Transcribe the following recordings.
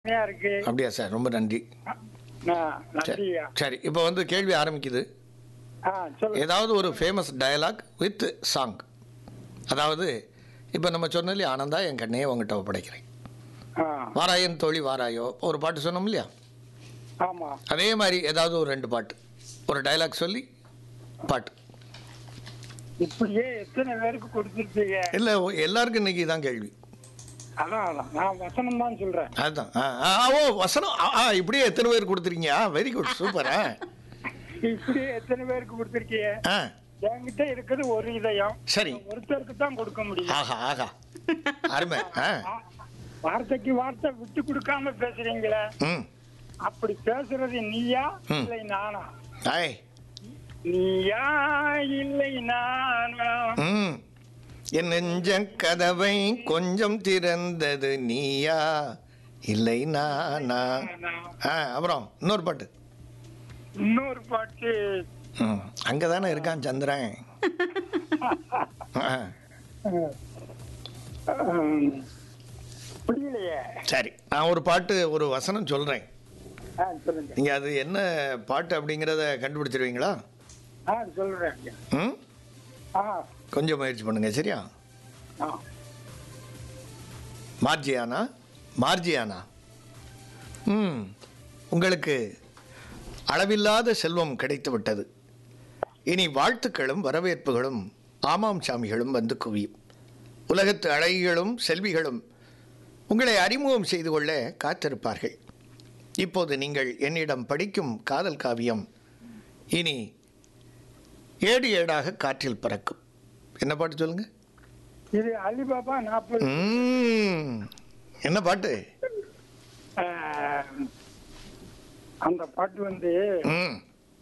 அருமையா இருக்கு அப்படியா சார் ரொம்ப நன்றி ஆ, சரி நன்றியா சரி இப்போ வந்து கேள்வி ஆரம்பிக்குது ஆ சொல்லு ஏதாவது ஒரு ஃபேமஸ் டயலாக் வித் சாங் அதாவது இப்போ நம்ம சொன்னோம் இல்லையா ஆனந்தா என் கண்ணையே உங்ககிட்ட ஒப்படைக்கிறேன் ஆ வாராயன் தோழி வாராயோ ஒரு பாட்டு சொன்னோம் இல்லையா ஆமா அதே மாதிரி ஏதாவது ஒரு ரெண்டு பாட்டு ஒரு டயலாக் சொல்லி பாட்டு இப்படியே எத்தனை பேருக்கு கொடுத்துருப்பீங்க இல்லை எல்லாருக்கும் இன்னைக்கு தான் கேள்வி அதான் அதான் நான் வசனம் தான் சொல்றேன் அதுதான் ஆ ஆ, ஓ வசனம் ஆ, ஆ இப்படியே எத்தனை பேர் கொடுத்துருக்கீங்க வெரி குட் சூப்பர் ஆ இப்படியே எத்தனை பேருக்கு கொடுத்துருக்கீங்க ஆ என்கிட்ட இருக்குது ஒரு இதயம் சரி ஒருத்தருக்கு தான் கொடுக்க முடியும் ஆஹா ஆஹா அருமை ஆ ஆ, வார்த்தைக்கு வார்த்தை விட்டு கொடுக்காம பேசுறீங்களே ம் அப்படி பேசுறது நீயா ம். இல்லை நானா ஆய் நீயா இல்லை நானா ம் என் நெஞ்ச கதவை கொஞ்சம் திறந்தது நீயா இல்லை நானா ஆ அப்புறம் இன்னொரு பாட்டு இன்னொரு பாட்டு ம் அங்கே தானே இருக்கான் சந்திரன் ஆ, ஹம், புரியலையே சரி நான் ஒரு பாட்டு ஒரு வசனம் சொல்கிறேன் ஆ சொல்லுங்க நீங்கள் அது என்ன பாட்டு அப்படிங்கிறத கண்டுபிடிச்சிருவீங்களா ஆ சொல்றேன் ஐயா. ம் ஆ கொஞ்சம் முயற்சி பண்ணுங்க சரியா ஆ மார்ஜியானா மார்ஜியானா ம் உங்களுக்கு அளவில்லாத செல்வம் கிடைத்து விட்டது இனி வாழ்த்துக்களும் வரவேற்புகளும் ஆமாம் சாமிகளும் வந்து குவியும் உலகத்து அழகிகளும் செல்விகளும் உங்களை அறிமுகம் செய்து கொள்ள காத்திருப்பார்கள் இப்போது நீங்கள் என்னிடம் படிக்கும் காதல் காவியம் இனி ஏடு ஏடாக காற்றில் பறக்கும் என்ன பாட்டு சொல்லுங்க இது அலிபாபா நாற்பது ம். என்ன பாட்டு ஆ, அந்த பாட்டு வந்து ம்.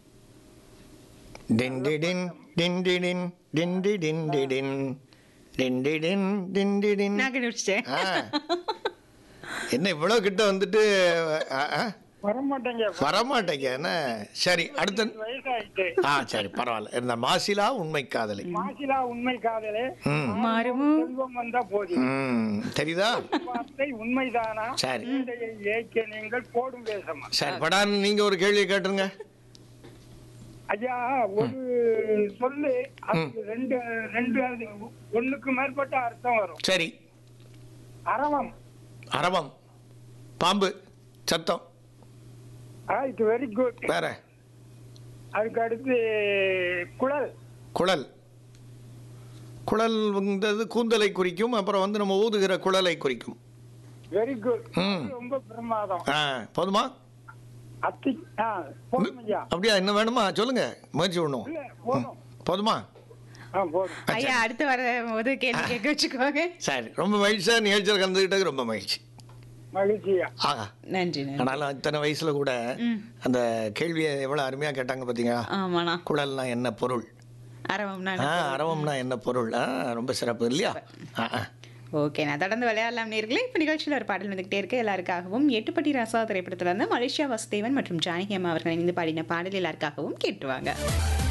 டின் டி டின், டின் டி டின், டின் டி டின் டி டின், டின் டி டின், டின் டி டின். நான் கண்டுபிடிச்சிட்டேன் ஆ. என்ன இவ்வளவு கிட்ட வந்துட்டு ஆ, ஆ, வரமாட்டேங்க வரமாட்டேங்க என்ன சரி அடுத்த வயசாயிட்டு ஆ சரி பரவாயில்ல இந்த மாசிலா உண்மை காதலை மாசிலா உண்மை காதலே ம் மாறுமும் செல்வம் வந்தா போதி ம் தெரியுதா வார்த்தை உண்மைதானா சரி இதையை ஏய்க்க நீங்கள் போடும் வேஷமா சரி படான்னு நீங்க ஒரு கேள்வி கேட்டுருங்க ஐயா ஒரு சொல்லு அதுக்கு ரெண்டு ரெண்டு அது ஒண்ணுக்கு மேற்பட்ட அர்த்தம் வரும் சரி அரவம் அரவம் பாம்பு சத்தம் இட்ஸ் வெரி குட் வேற அதுக்கு அடுத்து குழல் குழல் குழல் வந்தது கூந்தலை குறிக்கும் அப்புறம் வந்து நம்ம ஊதுகிற குழலை குறிக்கும் வெரி குட் ம். ரொம்ப பிரமாதம் ஆ போதுமா அத்தி ஆ போதும் ஐயா அப்படியா இன்னும் வேணுமா சொல்லுங்க முயற்சி பண்ணுவோம் இல்ல போதும் போதுமா ஆ போதும் ஐயா அடுத்து வர போது கேள்வி கேட்க வச்சுக்கோங்க சரி ரொம்ப மகிழ்ச்சியா நிகழ்ச்சியில் கலந்துக்கிட்டது ரொம்ப மகிழ்ச்சி மகிழ்ச்சியா ஆகா நன்றி நன்றி ஆனாலும் இத்தனை வயசுல கூட ம். அந்த கேள்வியை எவ்வளவு அருமையா கேட்டாங்க பாத்தீங்களா ஆமாண்ணா குழல்னா என்ன பொருள் அரவம்னா ஆ அரவம்னா என்ன பொருள் ஆ ரொம்ப சிறப்பு இல்லையா ஆ ஆ ஓகே நான் தொடர்ந்து விளையாடலாம் நேர்களே இப்போ நிகழ்ச்சியில் ஒரு பாடல் வந்துகிட்டே இருக்கு எல்லாருக்காகவும் எட்டுப்பட்டி ராசா திரைப்படத்துல இருந்து மலேசியா வசுதேவன் மற்றும் ஜானகி அம்மா அவர்கள் இணைந்து பாடின பாடல் எல்லாருக்காகவும் கேட்டுவாங்க